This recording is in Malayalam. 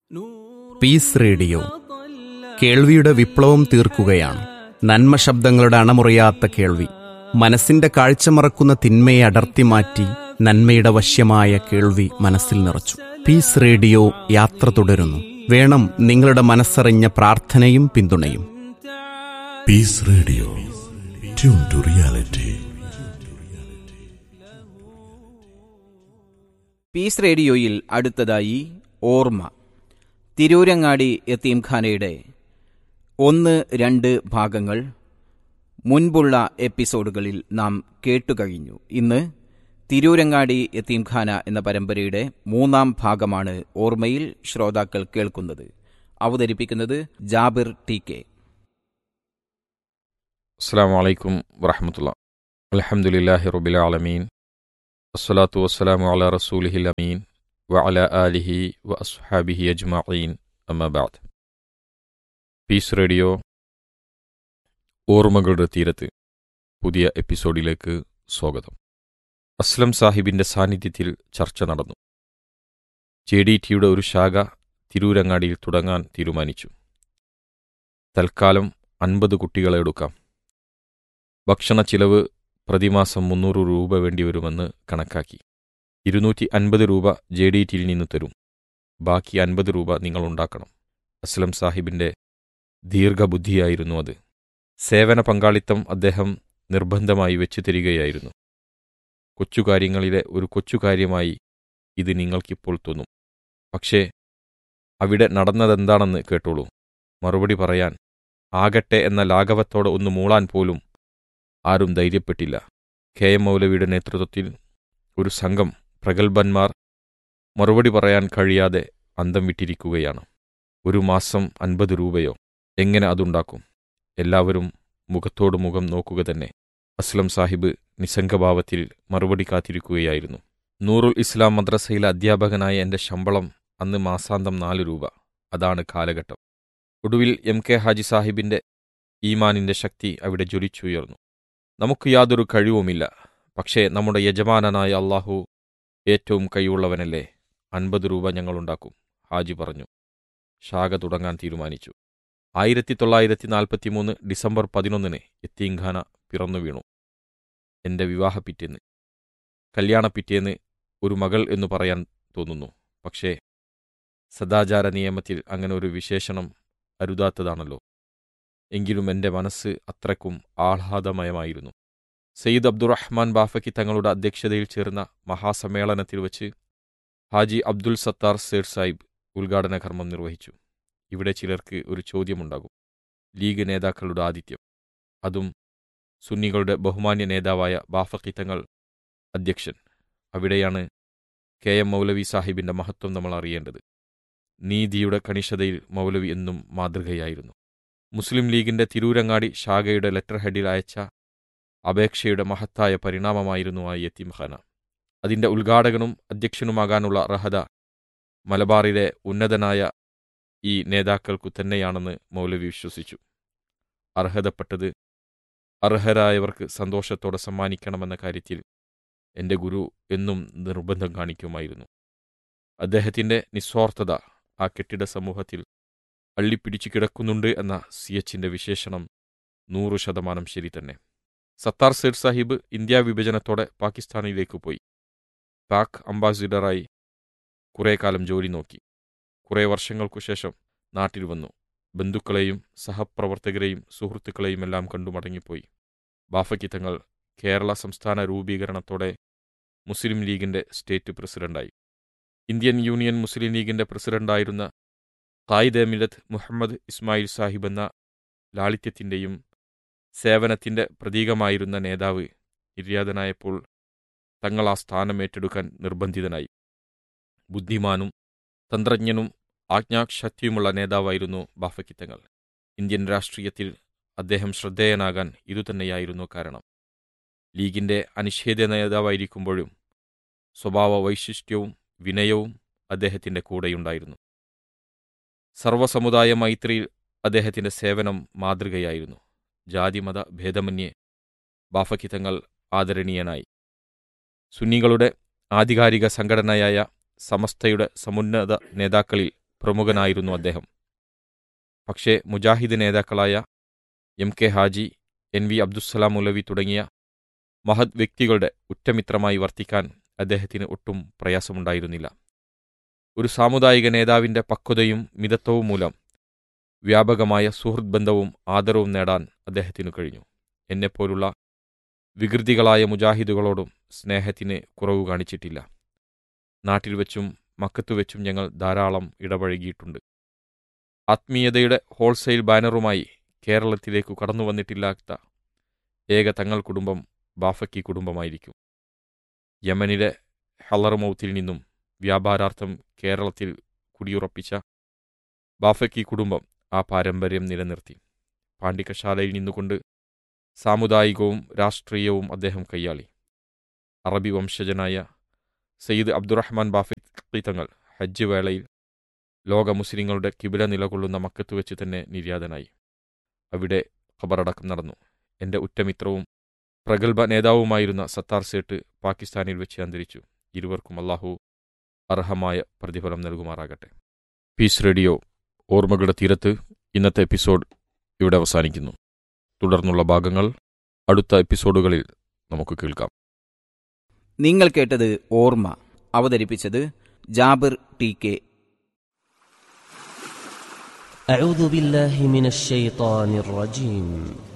പീസ് റേഡിയോ കേൾവിയുടെ വിപ്ലവം തീർക്കുകയാണ് നന്മ ശബ്ദങ്ങളുടെ അണമുറിയാത്ത കേൾവി മനസ്സിന്റെ കാഴ്ച മറക്കുന്ന തിന്മയെ അടർത്തി മാറ്റി നന്മയുടെ വശ്യമായ കേൾവി മനസ്സിൽ നിറച്ചു പീസ് റേഡിയോ യാത്ര തുടരുന്നു വേണം നിങ്ങളുടെ മനസ്സറിഞ്ഞ പ്രാർത്ഥനയും പിന്തുണയും Peace Radio tune to reality Peace റേഡിയോയിൽ അടുത്തതായി ഓർമ്മ തിരൂരങ്ങാടി യത്തീംഖാനയുടെ ഒന്ന് രണ്ട് ഭാഗങ്ങൾ മുൻപുള്ള എപ്പിസോഡുകളിൽ നാം കേട്ടുകഴിഞ്ഞു ഇന്ന് തിരൂരങ്ങാടി യത്തീംഖാന എന്ന പരമ്പരയുടെ മൂന്നാം ഭാഗമാണ് ഓർമ്മയിൽ ശ്രോതാക്കൾ കേൾക്കുന്നത് അവതരിപ്പിക്കുന്നത് ജാബിർ ടി കെ അസ്സാം വലൈക്കും വറഹമത്തുള്ള അലഹമുല്ലാഹി റബിലാലമീൻ അസ്സലാത്തു വസ്സലാമു അല റസൂലിഹിൽ അമീൻ വ അല ആലിഹി വ അസ്ഹാബിഹി അജ്മഈൻ അമ്മബാദ് പീസ് റേഡിയോ ഓർമ്മകളുടെ തീരത്ത് പുതിയ എപ്പിസോഡിലേക്ക് സ്വാഗതം അസ്ലം സാഹിബിന്റെ സാന്നിധ്യത്തിൽ ചർച്ച നടന്നു ജെ ഡി ടിയുടെ ഒരു ശാഖ തിരൂരങ്ങാടിയിൽ തുടങ്ങാൻ തീരുമാനിച്ചു തൽക്കാലം അൻപത് കുട്ടികളെ എടുക്കാം ഭക്ഷണ ചിലവ് പ്രതിമാസം മുന്നൂറ് രൂപ വേണ്ടിവരുമെന്ന് കണക്കാക്കി ഇരുന്നൂറ്റി അൻപത് രൂപ ജെ ഡി ടിയിൽ നിന്ന് തരും ബാക്കി അൻപത് രൂപ നിങ്ങൾ ഉണ്ടാക്കണം അസ്ലം സാഹിബിന്റെ ദീർഘബുദ്ധിയായിരുന്നു അത് സേവന പങ്കാളിത്തം അദ്ദേഹം നിർബന്ധമായി വെച്ചു തരികയായിരുന്നു കൊച്ചുകാര്യങ്ങളിലെ ഒരു കൊച്ചുകാര്യമായി ഇത് നിങ്ങൾക്കിപ്പോൾ തോന്നും പക്ഷേ അവിടെ നടന്നതെന്താണെന്ന് കേട്ടോളൂ മറുപടി പറയാൻ ആകട്ടെ എന്ന ലാഘവത്തോടെ ഒന്ന് മൂളാൻ പോലും ആരും ധൈര്യപ്പെട്ടില്ല കെ എം മൗലവിയുടെ നേതൃത്വത്തിൽ ഒരു സംഘം പ്രഗത്ഭന്മാർ മറുപടി പറയാൻ കഴിയാതെ അന്തം വിട്ടിരിക്കുകയാണ് ഒരു മാസം അൻപത് രൂപയോ എങ്ങനെ അതുണ്ടാക്കും എല്ലാവരും മുഖത്തോട് മുഖം നോക്കുക തന്നെ അസ്ലം സാഹിബ് നിസ്സംഗഭാവത്തിൽ മറുപടി കാത്തിരിക്കുകയായിരുന്നു നൂറുൽ ഇസ്ലാം മദ്രസയിലെ അധ്യാപകനായ എന്റെ ശമ്പളം അന്ന് മാസാന്തം നാല് രൂപ അതാണ് കാലഘട്ടം ഒടുവിൽ എം കെ ഹാജി സാഹിബിന്റെ ഈമാനിന്റെ ശക്തി അവിടെ ജ്വലിച്ചുയർന്നു നമുക്ക് യാതൊരു കഴിവുമില്ല പക്ഷേ നമ്മുടെ യജമാനനായ അള്ളാഹു ഏറ്റവും കഴിവുള്ളവനല്ലേ അൻപത് രൂപ ഞങ്ങളുണ്ടാക്കും ഹാജി പറഞ്ഞു ശാഖ തുടങ്ങാൻ തീരുമാനിച്ചു ആയിരത്തി തൊള്ളായിരത്തി നാൽപ്പത്തിമൂന്ന് ഡിസംബർ പതിനൊന്നിന് എത്തീംഖാന പിറന്നു വീണു എന്റെ വിവാഹ പിറ്റേന്ന് കല്യാണ പിറ്റേന്ന് ഒരു മകൾ എന്നു പറയാൻ തോന്നുന്നു പക്ഷേ സദാചാര നിയമത്തിൽ അങ്ങനെ ഒരു വിശേഷണം അരുതാത്തതാണല്ലോ എങ്കിലും എന്റെ മനസ്സ് അത്രയ്ക്കും ആഹ്ലാദമയമായിരുന്നു സയ്യിദ് അബ്ദുറഹ്മാൻ ബാഫക്കി തങ്ങളുടെ അധ്യക്ഷതയിൽ ചേർന്ന മഹാസമ്മേളനത്തിൽ വച്ച് ഹാജി അബ്ദുൽ സത്താർ സേർ സാഹിബ് ഉദ്ഘാടന കർമ്മം നിർവഹിച്ചു ഇവിടെ ചിലർക്ക് ഒരു ചോദ്യമുണ്ടാകും ലീഗ് നേതാക്കളുടെ ആതിഥ്യം അതും സുന്നികളുടെ ബഹുമാന്യ നേതാവായ ബാഫക്കി തങ്ങൾ അധ്യക്ഷൻ അവിടെയാണ് കെ എം മൗലവി സാഹിബിന്റെ മഹത്വം നമ്മൾ അറിയേണ്ടത് നീതിയുടെ കണിശതയിൽ മൗലവി എന്നും മാതൃകയായിരുന്നു മുസ്ലിം ലീഗിന്റെ തിരൂരങ്ങാടി ശാഖയുടെ ലെറ്റർ ഹെഡിൽ അയച്ച അപേക്ഷയുടെ മഹത്തായ പരിണാമമായിരുന്നു ആ യത്തീംഖാന അതിന്റെ ഉദ്ഘാടകനും അധ്യക്ഷനുമാകാനുള്ള അർഹത മലബാറിലെ ഉന്നതനായ ഈ നേതാക്കൾക്കു തന്നെയാണെന്ന് മൗലവി വിശ്വസിച്ചു അർഹതപ്പെട്ടത് അർഹരായവർക്ക് സന്തോഷത്തോടെ സമ്മാനിക്കണമെന്ന കാര്യത്തിൽ എന്റെ ഗുരു എന്നും നിർബന്ധം കാണിക്കുമായിരുന്നു അദ്ദേഹത്തിന്റെ നിസ്വാർത്ഥത ആ കെട്ടിട സമൂഹത്തിൽ അള്ളിപ്പിടിച്ചു കിടക്കുന്നുണ്ട് എന്ന സി എച്ചിന്റെ വിശേഷണം നൂറു ശതമാനം ശരി തന്നെ സത്താർ സേർ സാഹിബ് ഇന്ത്യ വിഭജനത്തോടെ പാകിസ്ഥാനിലേക്ക് പോയി പാക് അംബാസിഡറായി കുറേ കാലം ജോലി നോക്കി കുറേ വർഷങ്ങൾക്കു ശേഷം നാട്ടിൽ വന്നു ബന്ധുക്കളെയും സഹപ്രവർത്തകരെയും സുഹൃത്തുക്കളെയും എല്ലാം കണ്ടു മടങ്ങിപ്പോയി ബാഫയ്ക്ക് തങ്ങൾ കേരള സംസ്ഥാന രൂപീകരണത്തോടെ മുസ്ലിം ലീഗിന്റെ സ്റ്റേറ്റ് പ്രസിഡന്റായി ഇന്ത്യൻ യൂണിയൻ മുസ്ലിം ലീഗിന്റെ പ്രസിഡന്റായിരുന്ന ഖായിദ് മിലത്ത് മുഹമ്മദ് ഇസ്മായിൽ സാഹിബ് എന്ന ലാളിത്യത്തിന്റെയും സേവനത്തിന്റെ പ്രതീകമായിരുന്ന നേതാവ് നിര്യാതനായപ്പോൾ തങ്ങൾ ആ സ്ഥാനം ഏറ്റെടുക്കാൻ നിർബന്ധിതനായി ബുദ്ധിമാനും തന്ത്രജ്ഞനും ആജ്ഞാശക്തിയുമുള്ള നേതാവായിരുന്നു ബാഫക്കിത്തങ്ങൾ ഇന്ത്യൻ രാഷ്ട്രീയത്തിൽ അദ്ദേഹം ശ്രദ്ധേയനാകാൻ ഇതുതന്നെയായിരുന്നു കാരണം ലീഗിന്റെ അനിഷേധ്യ നേതാവായിരിക്കുമ്പോഴും സ്വഭാവ വൈശിഷ്ട്യവും വിനയവും അദ്ദേഹത്തിന്റെ കൂടെയുണ്ടായിരുന്നു സർവസമുദായ മൈത്രിയിൽ അദ്ദേഹത്തിന്റെ സേവനം മാതൃകയായിരുന്നു ജാതിമത ഭേദമന്യേ ബാഫക്കിതങ്ങൾ ആദരണീയനായി സുന്നികളുടെ ആധികാരിക സംഘടനയായ സമസ്തയുടെ സമുന്നത നേതാക്കളിൽ പ്രമുഖനായിരുന്നു അദ്ദേഹം പക്ഷേ മുജാഹിദ് നേതാക്കളായ M K Haji N V Abdussalam Maulavi തുടങ്ങിയ മഹത് വ്യക്തികളുടെ ഉറ്റമിത്രമായി വർത്തിക്കാൻ അദ്ദേഹത്തിന് ഒട്ടും പ്രയാസമുണ്ടായിരുന്നില്ല ഒരു സാമുദായിക നേതാവിന്റെ പക്വതയും മിതത്വവും മൂലം വ്യാപകമായ സുഹൃത്ത് ബന്ധവും ആദരവും നേടാൻ അദ്ദേഹത്തിനു കഴിഞ്ഞു എന്നെപ്പോലുള്ള വികൃതികളായ മുജാഹിദുകളോടും സ്നേഹത്തിന് കുറവ് കാണിച്ചിട്ടില്ല നാട്ടിൽ വെച്ചും മക്കത്തു വെച്ചും ഞങ്ങൾ ധാരാളം ഇടപഴകിയിട്ടുണ്ട് ആത്മീയതയുടെ ഹോൾസെയിൽ ബാനറുമായി കേരളത്തിലേക്കു കടന്നു വന്നിട്ടില്ലാത്ത ഏക തങ്ങൾ കുടുംബം ബാഫക്കി കുടുംബമായിരിക്കും യമനിലെ ഹലർമൌത്തിൽ നിന്നും വ്യാപാരാർത്ഥം കേരളത്തിൽ കുടിയുറപ്പിച്ച ബാഫക്കി കുടുംബം ആ പാരമ്പര്യം നിലനിർത്തി പാണ്ഡികശാലയിൽ നിന്നുകൊണ്ട് സാമുദായികവും രാഷ്ട്രീയവും അദ്ദേഹം കൈയാളി അറബി വംശജനായ സയ്യിദ് അബ്ദുറഹ്മാൻ ബാഫക്കി തങ്ങൾ ഹജ്ജ് വേളയിൽ ലോക മുസ്ലിങ്ങളുടെ കിബില നിലകൊള്ളുന്ന മക്കത്ത് വെച്ച് തന്നെ നിര്യാതനായി അവിടെ ഖബറടക്കം നടന്നു എന്റെ ഉറ്റമിത്രവും പ്രഗത്ഭ നേതാവുമായിരുന്ന സത്താർ സേട്ട് പാകിസ്ഥാനിൽ വെച്ച് അന്തരിച്ചു ഇരുവർക്കും അള്ളാഹു അർഹമായ പ്രതിഫലം നൽകുമാറാകട്ടെ പീസ് റേഡിയോ ഓർമ്മകളുടെ തീരത്ത് ഇന്നത്തെ എപ്പിസോഡ് ഇവിടെ അവസാനിക്കുന്നു തുടർന്നുള്ള ഭാഗങ്ങൾ അടുത്ത എപ്പിസോഡുകളിൽ നമുക്ക് കേൾക്കാം നിങ്ങൾ കേട്ടത് ഓർമ്മ അവതരിപ്പിച്ചത് ജാബിർ ടി കെ أعوذ بالله من الشيطان الرجيم